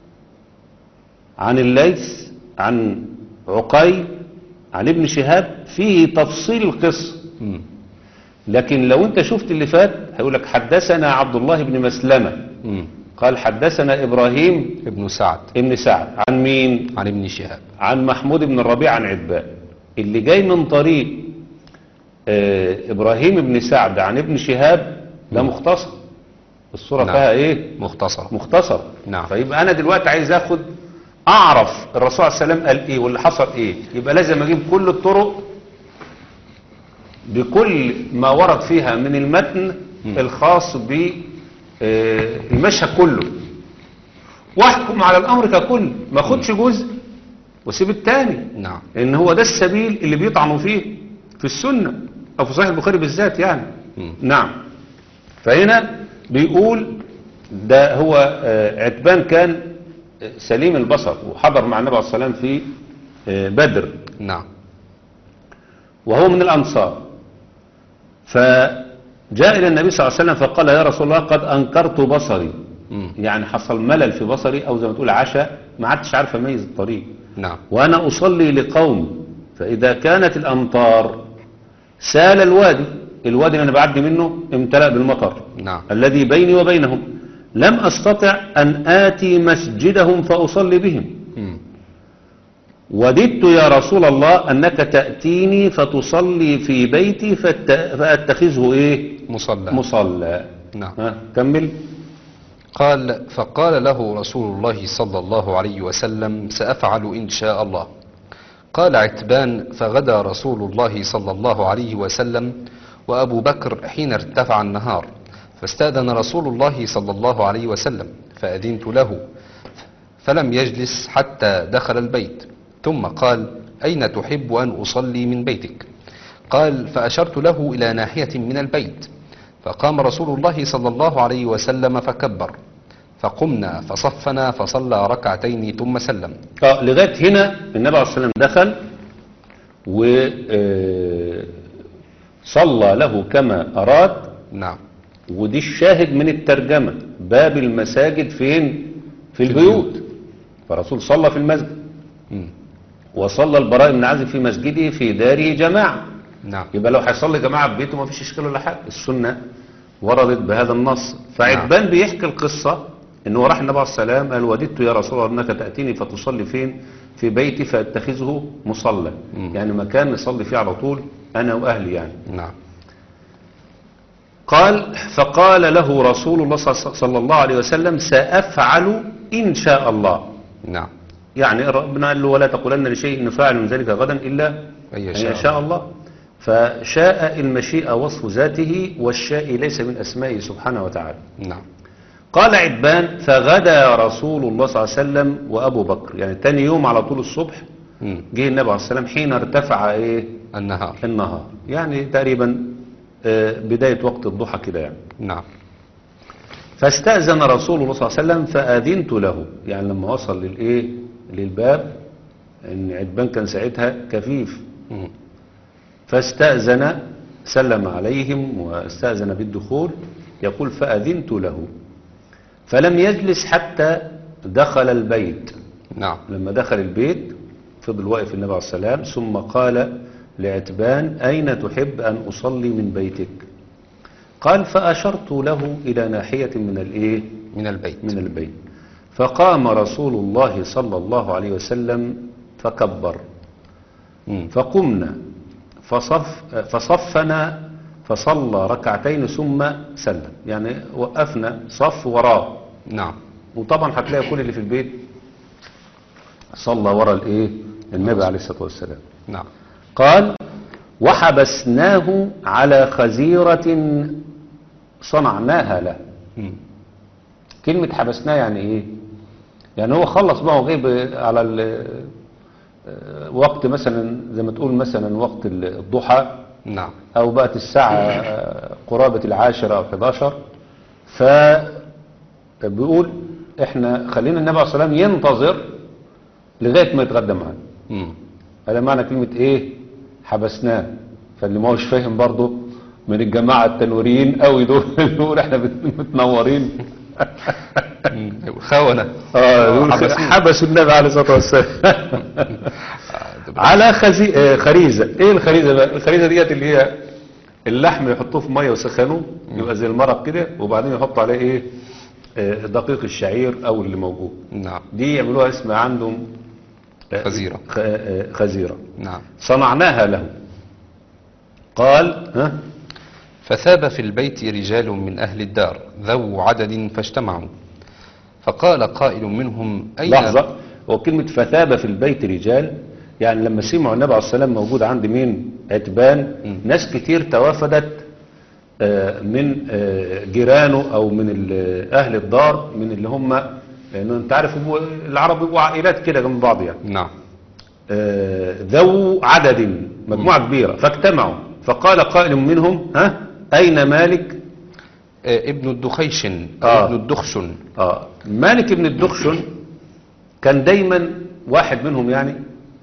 عن الليث عن عقيل عن ابن شهاب فيه تفصيل القصة مم. لكن لو انت شفت اللي فات هيقول لك حدثنا عبد الله بن مسلمة مم. قال حدثنا إبراهيم ابن سعد ابن سعد عن مين عن ابن شهاب عن محمود بن الربيع عن عتبان اللي جاي من طريق آه إبراهيم بن سعد عن ابن شهاب ده مختصر الصورة نعم. فيها ايه مختصرة مختصر نعم. فيبقى انا دلوقتي عايز اخد اعرف الرسول عليه السلام قال ايه واللي حصل ايه يبقى لازم اجيب كل الطرق بكل ما ورد فيها من المتن الخاص بالمشهد كله واحكم على الامر ككل ما اخدش جزء واسيب التاني نعم لان هو ده السبيل اللي بيطعنوا فيه في السنة او في صحيح البخاري بالذات يعني مم. نعم فهنا بيقول ده هو آه، عتبان كان آه، سليم البصر وحضر مع النبي عليه الصلاة والسلام في آه، بدر نعم وهو من الأنصار فجاء إلى النبي صلى الله عليه وسلم فقال يا رسول الله قد أنكرت بصري مم. يعني حصل ملل في بصري أو زي ما تقول عشاء ما عدتش عارف أميز الطريق نعم وأنا أصلي لقوم فإذا كانت الأمطار سال الوادي الوادي اللي أنا بعدي منه امتلأ بالمطر نعم الذي بيني وبينهم لم أستطع أن آتي مسجدهم فأصلي بهم مم. وددت يا رسول الله أنك تأتيني فتصلي في بيتي فات- فأتخذه إيه مصلى مصلى نعم ها كمل قال فقال له رسول الله صلى الله عليه وسلم سأفعل إن شاء الله قال عتبان فغدا رسول الله صلى الله عليه وسلم وأبو بكر حين ارتفع النهار فاستأذن رسول الله صلى الله عليه وسلم فأذنت له فلم يجلس حتى دخل البيت ثم قال أين تحب أن أصلي من بيتك قال فأشرت له إلى ناحية من البيت فقام رسول الله صلى الله عليه وسلم فكبر فقمنا فصفنا فصلى ركعتين ثم سلم اه لغايه هنا النبي عليه الصلاه والسلام دخل وصلى له كما اراد نعم ودي الشاهد من الترجمه باب المساجد فين في البيوت فالرسول صلى في المسجد مم. وصلى البراء بن عازب في مسجده في داره جماعه نعم يبقى لو هيصلي جماعه في بيته ما فيش اشكال ولا حاجه السنه وردت بهذا النص فعتبان بيحكي القصه ان هو راح النبي عليه السلام قال وددت يا رسول الله انك تاتيني فتصلي فين في بيتي فاتخذه مصلى مم. يعني مكان نصلي فيه على طول انا واهلي يعني نعم قال فقال له رسول الله صلى صلى الله عليه وسلم سافعل ان شاء الله نعم يعني ربنا قال له ولا تقولن لشيء ان فاعل من ذلك غدا الا أن أن يشاء يشاء الله فشاء المشيئة وصف ذاته والشاء ليس من أسمائه سبحانه وتعالى نعم قال عتبان فغدا رسول الله صلى الله عليه وسلم وأبو بكر يعني تاني يوم على طول الصبح مم. جه النبي عليه السلام حين ارتفع إيه النهار النهار يعني تقريبا آه، بداية وقت الضحى كده يعني نعم فاستأذن رسول الله صلى الله عليه وسلم فأذنت له يعني لما وصل للإيه للباب إن عتبان كان ساعتها كفيف مم. فاستأذن سلم عليهم واستأذن بالدخول يقول فأذنت له فلم يجلس حتى دخل البيت نعم لما دخل البيت فضل واقف النبي عليه السلام ثم قال لعتبان أين تحب أن أصلي من بيتك قال فأشرت له إلى ناحية من الإيه من البيت من البيت فقام رسول الله صلى الله عليه وسلم فكبر مم. فقمنا فصف فصفنا فصلى ركعتين ثم سلم يعني وقفنا صف وراه نعم وطبعا هتلاقي كل اللي في البيت صلى ورا الايه النبي عليه الصلاه والسلام نعم قال وحبسناه على خزيرة صنعناها له مم. كلمة حبسناه يعني ايه يعني هو خلص بقى وغيب على ال- آه، وقت مثلا زي ما تقول مثلا وقت الضحى نعم او بقت الساعة آه، قرابة العاشرة او 11 فبيقول احنا خلينا النبي عليه الصلاة والسلام ينتظر لغاية ما يتغدى معانا مم. هذا معنى كلمة ايه حبسناه فاللي ما هوش فاهم برضه من الجماعة التنوريين قوي دول اللي يقول احنا بت- متنورين مم. خونة اه يقول حبسوه. حبسوا النبي عليه الصلاة والسلام على خزي... آه، خريزة ايه الخريزة بقى الخريزة ديت اللي هي اللحم يحطوه في مية ويسخنوه يبقى زي المرق كده وبعدين يحطوا عليه ايه آه، دقيق الشعير او اللي موجود نعم دي يعملوها اسمها عندهم آه، خزيرة. خ- آه، خزيرة نعم صنعناها له قال ها فثاب في البيت رجال من أهل الدار ذو عدد فاجتمعوا فقال قائل منهم أين لحظة هو كلمة فثاب في البيت رجال يعني لما سمعوا النبي عليه السلام موجود عند مين عتبان ناس كتير توافدت آه، من آه، جيرانه او من ال- اهل الدار من اللي هم لانه انت عارف هو العرب بيبقوا عائلات كده جنب بعض يعني نعم آه، ذو عدد مجموعة كبيرة فاجتمعوا فقال قائل منهم ها اين مالك آه، ابن الدخيشن أو آه. ابن الدخشن آه مالك بن الدخشن كان دايما واحد منهم يعني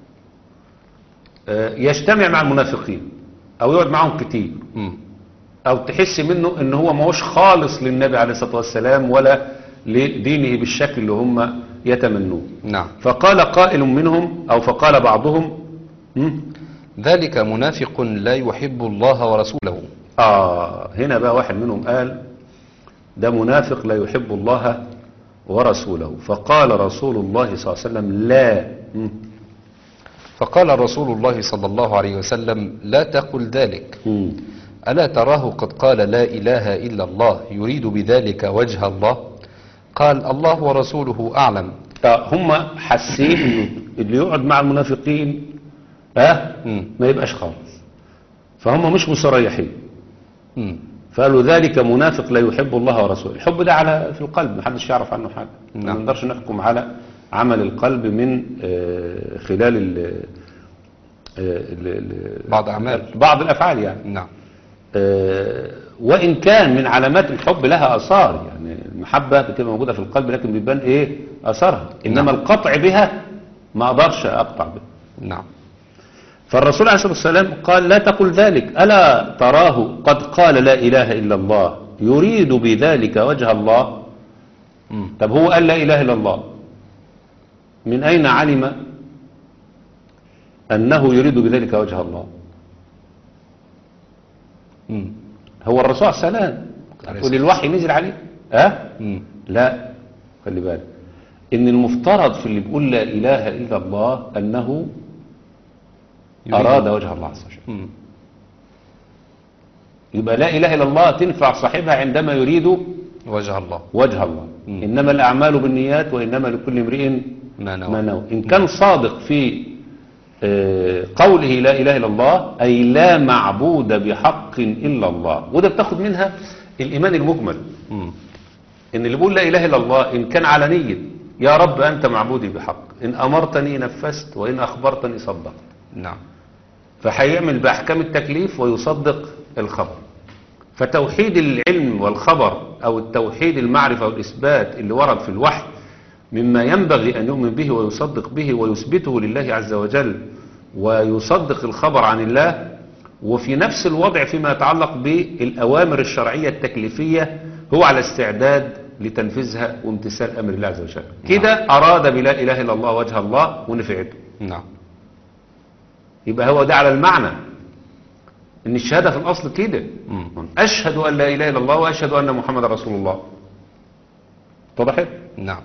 آه يجتمع مع المنافقين او يقعد معهم كتير مم. او تحس منه ان هو ما هوش خالص للنبي عليه الصلاة والسلام ولا لدينه بالشكل اللي هم يتمنوه نعم فقال قائل منهم او فقال بعضهم مم، ذلك منافق لا يحب الله ورسوله آه هنا بقى واحد منهم قال ده منافق لا يحب الله ورسوله فقال رسول الله صلى الله عليه وسلم لا مم. فقال رسول الله صلى الله عليه وسلم لا تقل ذلك مم. ألا تراه قد قال لا إله إلا الله يريد بذلك وجه الله قال الله ورسوله أعلم آه هم حاسين إنه اللي يقعد مع المنافقين ها مم. ما يبقاش خالص فهم مش مستريحين مم. فقالوا ذلك منافق لا يحب الله ورسوله الحب ده على في القلب محدش يعرف عنه حاجة ما نعم. نقدرش نحكم على عمل القلب من آه، خلال ال ال- ال- بعض أعمال. بعض الأفعال يعني نعم آه، وإن كان من علامات الحب لها آثار يعني المحبة بتبقى موجودة في القلب لكن بيبان ايه اثرها انما نعم. القطع بها ما اقدرش اقطع بها نعم فالرسول عليه الصلاة والسلام قال لا تقل ذلك ألا تراه قد قال لا إله إلا الله يريد بذلك وجه الله مم. طب هو قال لا إله إلا الله من أين علم أنه يريد بذلك وجه الله مم. هو الرسول عليه السلام عليه تقول الوحي نزل عليه أه؟ مم. لا خلي بالك إن المفترض في اللي بيقول لا إله إلا الله أنه يريد- أراد وجه الله عز وجل مم. يبقى لا إله إلا الله تنفع صاحبها عندما يريد وجه الله وجه الله مم. إنما الأعمال بالنيات وإنما لكل امرئ ما نوى ما نوى إن كان صادق في آه، قوله لا إله إلا الله أي لا معبود بحق إلا الله وده بتاخد منها الإيمان المجمل مم. إن اللي بيقول لا إله إلا الله إن كان على نية يا رب أنت معبودي بحق إن أمرتني نفذت وإن أخبرتني صدقت نعم فهيعمل بأحكام التكليف ويصدق الخبر فتوحيد العلم والخبر أو التوحيد المعرفة والإثبات اللي ورد في الوحي مما ينبغي أن يؤمن به ويصدق به ويثبته لله عز وجل ويصدق الخبر عن الله وفي نفس الوضع فيما يتعلق بالأوامر الشرعية التكليفية هو على استعداد لتنفيذها وامتثال أمر الله عز وجل كده أراد بلا إله إلا الله وجه الله ونفعته نعم يبقى هو ده على المعنى ان الشهادة في الاصل كده مم. اشهد ان لا اله الا الله واشهد ان محمد رسول الله اتضحت نعم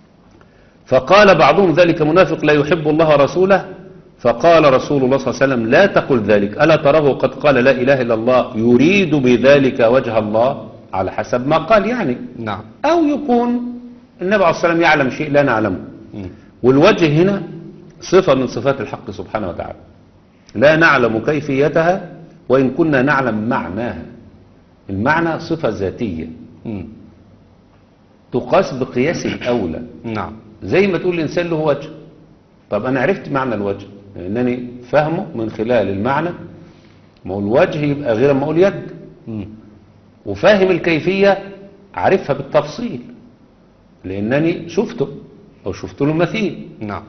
فقال بعضهم ذلك منافق لا يحب الله ورسوله فقال رسول الله صلى الله عليه وسلم لا تقل ذلك ألا تراه قد قال لا إله إلا الله يريد بذلك وجه الله على حسب ما قال يعني نعم أو يكون النبي عليه الصلاة والسلام يعلم شيء لا نعلمه مم. والوجه هنا صفة من صفات الحق سبحانه وتعالى لا نعلم كيفيتها وإن كنا نعلم معناها المعنى صفة ذاتية مم. تقاس بقياس الأولى نعم زي ما تقول الإنسان له وجه طب أنا عرفت معنى الوجه لأنني فهمه من خلال المعنى ما هو الوجه يبقى غير ما أقول يد مم. وفاهم الكيفية عارفها بالتفصيل لأنني شفته أو شفت له مثيل نعم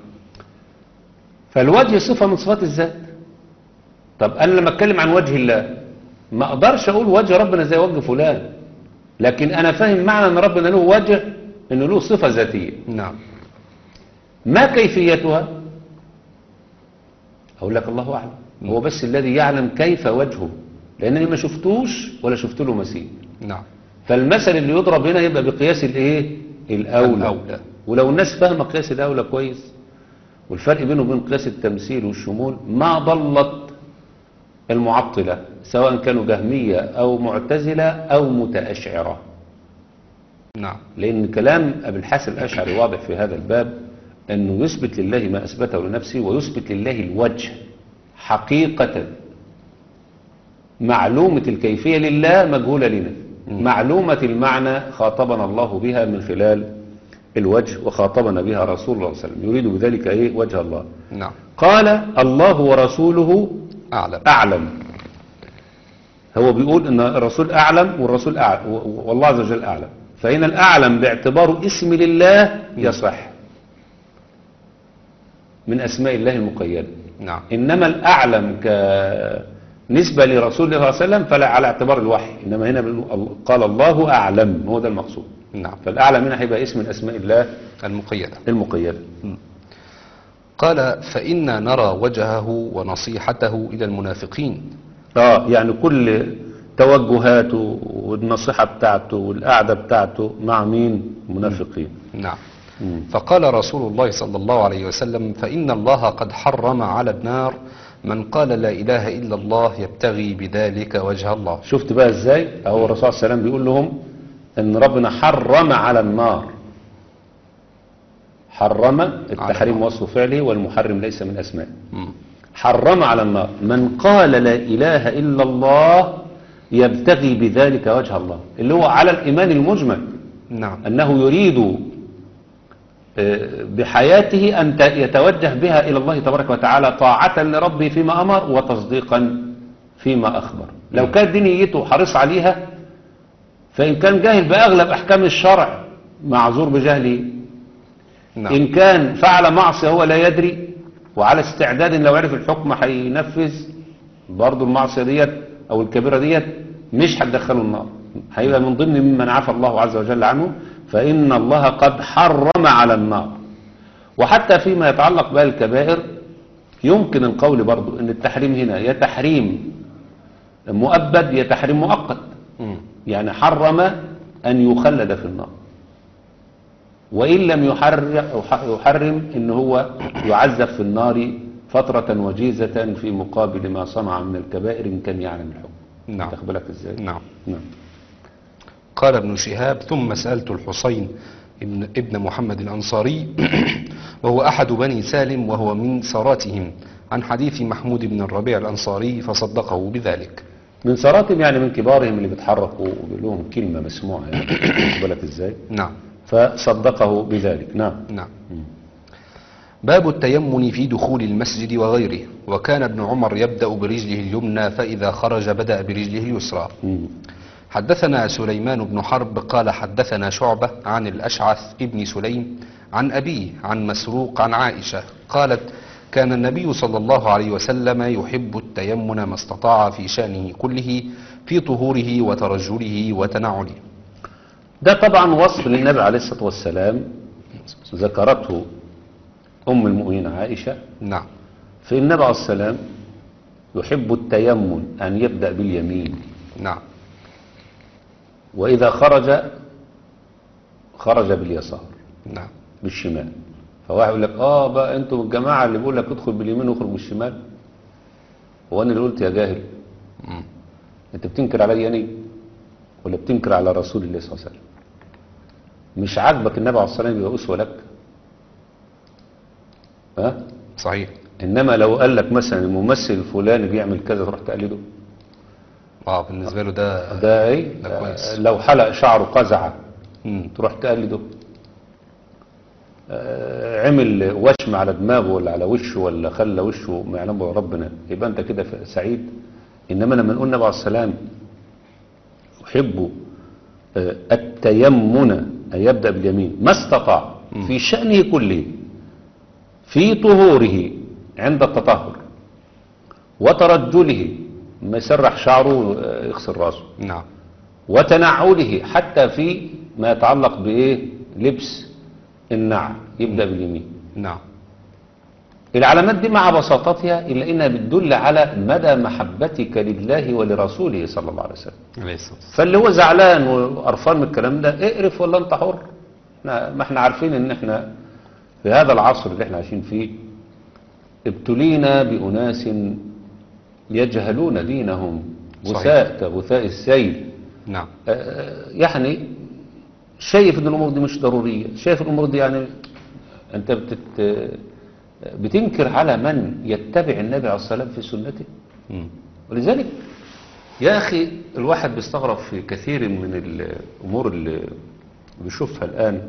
فالوجه صفة من صفات الذات طب أنا لما أتكلم عن وجه الله ما أقدرش أقول وجه ربنا زي وجه فلان لكن أنا فاهم معنى أن ربنا له وجه أنه له صفة ذاتية نعم ما كيفيتها أقول لك الله أعلم هو بس الذي يعلم كيف وجهه لأنني ما شفتوش ولا شفت له مثيل نعم فالمثل اللي يضرب هنا يبقى بقياس الايه الأولى الأولى. ولو الناس فاهمة قياس الأولى كويس والفرق بينه وبين قياس التمثيل والشمول ما ضلت المعطلة سواء كانوا جهمية أو معتزلة أو متأشعرة نعم لأن كلام أبي الحسن الأشعري واضح في هذا الباب أنه يثبت لله ما أثبته لنفسه ويثبت لله الوجه حقيقة معلومة الكيفية لله مجهولة لنا معلومة المعنى خاطبنا الله بها من خلال الوجه وخاطبنا بها رسول الله صلى الله عليه وسلم يريد بذلك إيه وجه الله نعم قال الله ورسوله أعلم أعلم هو بيقول ان الرسول أعلم والرسول أعلم والله عز وجل أعلم فإن الأعلم باعتباره اسم لله يصح من أسماء الله المقيدة نعم إنما الأعلم كنسبة لرسول الله صلى الله عليه وسلم فلا على اعتبار الوحي إنما هنا بنقول قال الله أعلم هو ده المقصود نعم فالأعلم هنا هيبقى اسم من أسماء الله المقيدة المقيدة قال فإنا نرى وجهه ونصيحته إلى المنافقين اه يعني كل توجهاته والنصيحة بتاعته والقعدة بتاعته مع مين منافقين نعم مم. فقال رسول الله صلى الله عليه وسلم فإن الله قد حرم على النار من قال لا إله إلا الله يبتغي بذلك وجه الله شفت بقى ازاي اهو الرسول صلى الله عليه وسلم بيقول لهم ان ربنا حرم على النار حرم التحريم النار. وصف فعله والمحرم ليس من اسمائه مم. حرم على النار من قال لا إله إلا الله يبتغي بذلك وجه الله اللي هو على الإيمان المجمل نعم أنه يريد آه، بحياته أن ت- يتوجه بها إلى الله تبارك وتعالى طاعة لربه فيما أمر وتصديقا فيما أخبر لو كانت دي نيته حريص عليها فإن كان جاهل بأغلب أحكام الشرع معذور بجهله نعم إن كان فعل معصية هو لا يدري وعلى استعداد إن لو عرف الحكم هينفذ برضه المعصية ديت أو الكبيرة ديت مش هتدخله النار هيبقى من ضمن ممن عفى الله عز وجل عنه فإن الله قد حرم على النار وحتى فيما يتعلق بها الكبائر يمكن القول برضه إن التحريم هنا يا تحريم مؤبد يا تحريم مؤقت مم. يعني حرم أن يخلد في النار وإن لم يحرم, يحرم إن هو يعذب في النار فترة وجيزة في مقابل ما صنع من الكبائر إن كان يعلم الحكم نعم تقبلك إزاي نعم نعم قال ابن شهاب ثم سألت الحسين ابن, ابن محمد الأنصاري وهو أحد بني سالم وهو من سراتهم عن حديث محمود بن الربيع الأنصاري فصدقه بذلك من سراتهم يعني من كبارهم اللي بيتحركوا وبيقول لهم كلمة مسموعة يعني تقبلك إزاي نعم فصدقه بذلك نعم نعم باب التيمن في دخول المسجد وغيره وكان ابن عمر يبدأ برجله اليمنى فإذا خرج بدأ برجله اليسرى مم. حدثنا سليمان بن حرب قال حدثنا شعبة عن الأشعث ابن سليم عن أبيه عن مسروق عن عائشة قالت كان النبي صلى الله عليه وسلم يحب التيمن ما استطاع في شأنه كله في طهوره وترجله وتنعله ده طبعا وصف للنبي عليه الصلاة والسلام ذكرته أم المؤمنين عائشة نعم في النبي عليه السلام يحب التيمن أن يبدأ باليمين نعم وإذا خرج خرج باليسار نعم بالشمال فواحد يقول لك اه بقى انتوا الجماعة اللي بيقول لك ادخل باليمين واخرج بالشمال هو انا اللي قلت يا جاهل مم. انت بتنكر علي يعني ولا بتنكر على رسول الله صلى الله عليه وسلم مش عاجبك النبي عليه الصلاة والسلام يبقى أسوة لك ها صحيح انما لو قال لك مثلا الممثل الفلاني بيعمل كذا تروح تقلده اه بالنسبة له ده ده ايه ده كويس. لو حلق شعره قزعه مم. تروح تقلده آه، عمل وشم على دماغه ولا على وشه ولا خلى وشه ما يعلم به ربنا يبقى انت كده ف- سعيد انما لما نقول النبي عليه السلام يحب آه، التيمن ان يبدا باليمين ما استطاع في شانه كله في طهوره عند التطهر وترجله ما يسرح شعره آه، يغسل راسه نعم وتنعله حتى في ما يتعلق بإيه لبس النعل يبدأ باليمين نعم العلامات دي مع بساطتها إلا إنها بتدل على مدى محبتك لله ولرسوله صلى الله عليه وسلم عليه الصلاة والسلام. فاللي هو زعلان وقرفان من الكلام ده اقرف ولا انت حر احنا- ما احنا عارفين ان احنا في هذا العصر اللي احنا عايشين فيه ابتلينا بأناس يجهلون دينهم صحيح. غثاء كغثاء السيل نعم آه، يعني شايف ان الامور دي مش ضروريه شايف الامور دي يعني انت بتت بتنكر على من يتبع النبي عليه الصلاه والسلام في سنته مم. ولذلك يا اخي الواحد بيستغرب في كثير من الامور اللي بيشوفها الان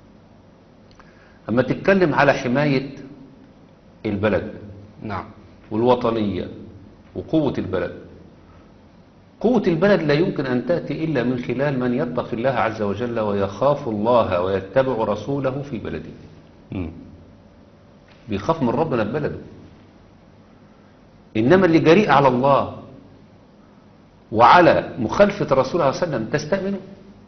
اما تتكلم على حمايه البلد نعم والوطنيه وقوه البلد قوة البلد لا يمكن أن تأتي إلا من خلال من يتقي الله عز وجل ويخاف الله ويتبع رسوله في بلده مم. بيخاف من ربنا في بلده إنما اللي جريء على الله وعلى مخالفة رسوله عليه وسلم تستأمنه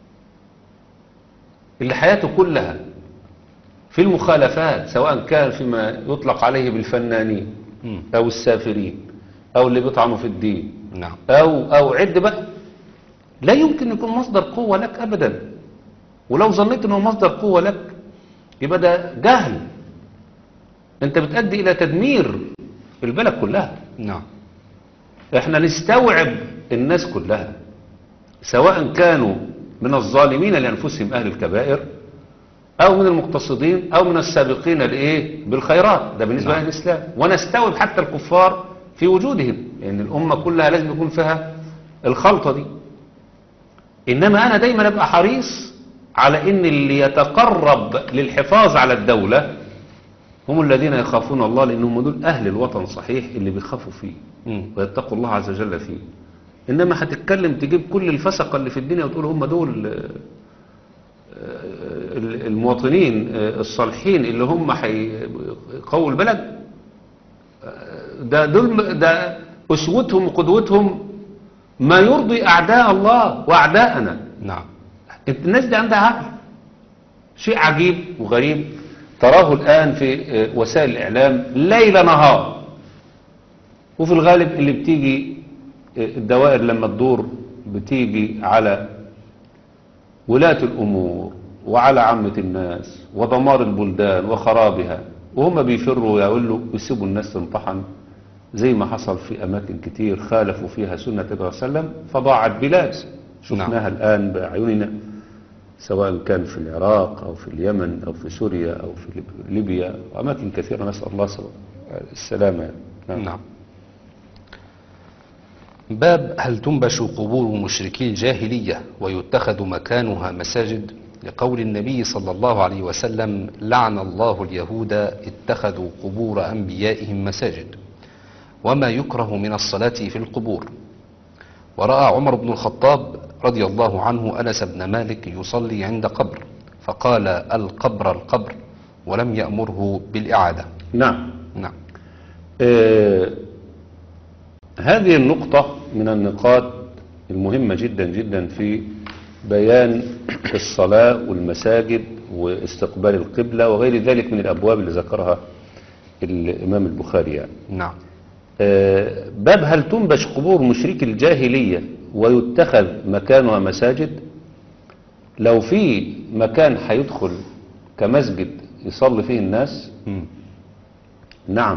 اللي حياته كلها في المخالفات سواء كان فيما يطلق عليه بالفنانين مم. أو السافرين أو اللي بيطعنوا في الدين نعم أو أو عد بقى لا يمكن يكون مصدر قوة لك أبدا ولو ظنيت أنه مصدر قوة لك يبقى ده جهل أنت بتؤدي إلى تدمير البلد كلها نعم احنا نستوعب الناس كلها سواء كانوا من الظالمين لأنفسهم أهل الكبائر أو من المقتصدين أو من السابقين لإيه بالخيرات ده بالنسبة نعم. للإسلام ونستوعب حتى الكفار في وجودهم لأن الأمة كلها لازم يكون فيها الخلطة دي إنما أنا دايما أبقى حريص على إن اللي يتقرب للحفاظ على الدولة هم الذين يخافون الله لأنهم دول أهل الوطن صحيح اللي بيخافوا فيه مم. ويتقوا الله عز وجل فيه انما هتتكلم تجيب كل الفسقه اللي في الدنيا وتقول هم دول آه، آه، المواطنين آه، الصالحين اللي هم هيقووا البلد آه، ده دول ده اسوتهم وقدوتهم ما يرضي اعداء الله واعداءنا نعم الناس دي عندها عقل شيء عجيب وغريب تراه الآن في آه، وسائل الإعلام ليل نهار وفي الغالب اللي بتيجي آه، الدوائر لما تدور بتيجي على ولاة الأمور وعلى عامة الناس ودمار البلدان وخرابها وهم بيفروا يقولوا يسيبوا الناس تنطحن زي ما حصل في أماكن كتير خالفوا فيها سنة النبي صلى الله عليه وسلم فضاعت بلاد شفناها الآن بأعيننا سواء كان في العراق أو في اليمن أو في سوريا أو في ليب- ليبيا وأماكن كثيرة نسأل الله سواء السلامة يعني. نعم باب هل تنبش قبور مشركي الجاهلية ويتخذ مكانها مساجد لقول النبي صلى الله عليه وسلم لعن الله اليهود اتخذوا قبور أنبيائهم مساجد وما يكره من الصلاة في القبور ورأى عمر بن الخطاب رضي الله عنه أنس بن مالك يصلي عند قبر فقال القبر القبر ولم يأمره بالإعادة نعم نعم آه هذه النقطة من النقاط المهمة جدا جدا في بيان الصلاة والمساجد واستقبال القبلة وغير ذلك من الأبواب اللي ذكرها الإمام البخاري يعني. نعم آه، باب هل تنبش قبور مشرك الجاهلية ويتخذ مكانها مساجد لو في مكان هيدخل كمسجد يصلي فيه الناس مم. نعم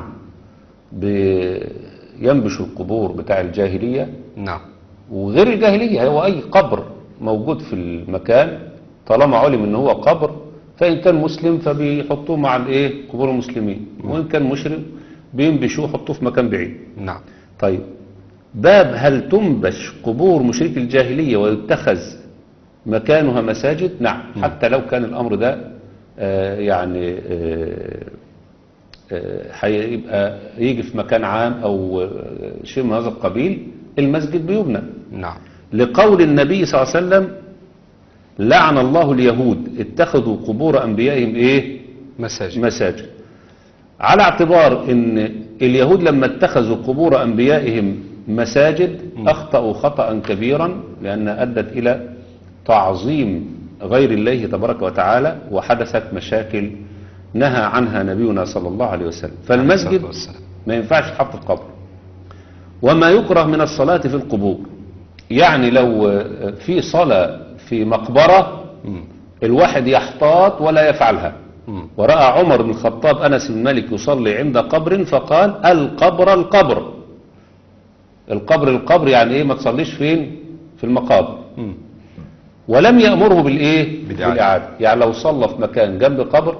بينبش القبور بتاع الجاهلية نعم وغير الجاهلية هو أي قبر موجود في المكان طالما علم ان هو قبر فإن كان مسلم فبيحطوه مع الايه قبور المسلمين وإن كان مشرك بينبشوه يحطوه في مكان بعيد نعم طيب باب هل تنبش قبور مشرك الجاهلية ويتخذ مكانها مساجد نعم حتى لو كان الأمر ده آه، يعني آه، آه، هيبقى يجي في مكان عام أو آه، شيء من هذا القبيل المسجد بيبنى نعم لقول النبي صلى الله عليه وسلم لعن الله اليهود اتخذوا قبور أنبيائهم إيه مساجد مساجد على اعتبار ان اليهود لما اتخذوا قبور انبيائهم مساجد اخطأوا خطأ كبيرا لانها ادت الى تعظيم غير الله تبارك وتعالى وحدثت مشاكل نهى عنها نبينا صلى الله عليه وسلم فالمسجد الصلاة والسلام. ما ينفعش تحط في قبر وما يكره من الصلاة في القبور يعني لو آه، في صلاة في مقبرة مم. الواحد يحتاط ولا يفعلها مم. ورأى عمر بن الخطاب أنس بن مالك يصلي عند قبر فقال القبر القبر القبر القبر يعني ايه ما تصليش فين في المقابر مم. ولم يأمره بالايه بالإعادة. بالإعادة يعني لو صلى في مكان جنب قبر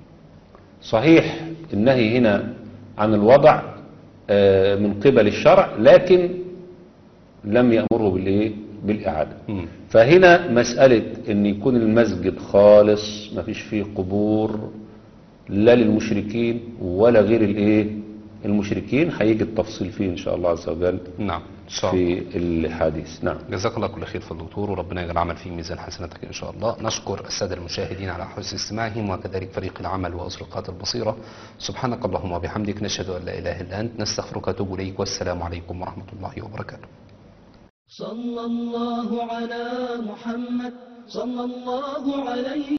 صحيح النهي هنا عن الوضع آه، من قبل الشرع لكن لم يأمره بالايه بالإعادة مم. فهنا مسألة ان يكون المسجد خالص ما فيش فيه قبور لا للمشركين ولا غير الايه المشركين هيجي التفصيل فيه ان شاء الله عز وجل نعم إن شاء الله في الحديث نعم جزاك الله كل خير في الدكتور وربنا يجعل العمل في ميزان حسناتك ان شاء الله نشكر الساده المشاهدين على حسن استماعهم وكذلك فريق العمل واسرقات البصيره سبحانك اللهم وبحمدك نشهد ان لا اله الا انت نستغفرك ونتوب اليك والسلام عليكم ورحمه الله وبركاته صلى الله على محمد صلى الله عليه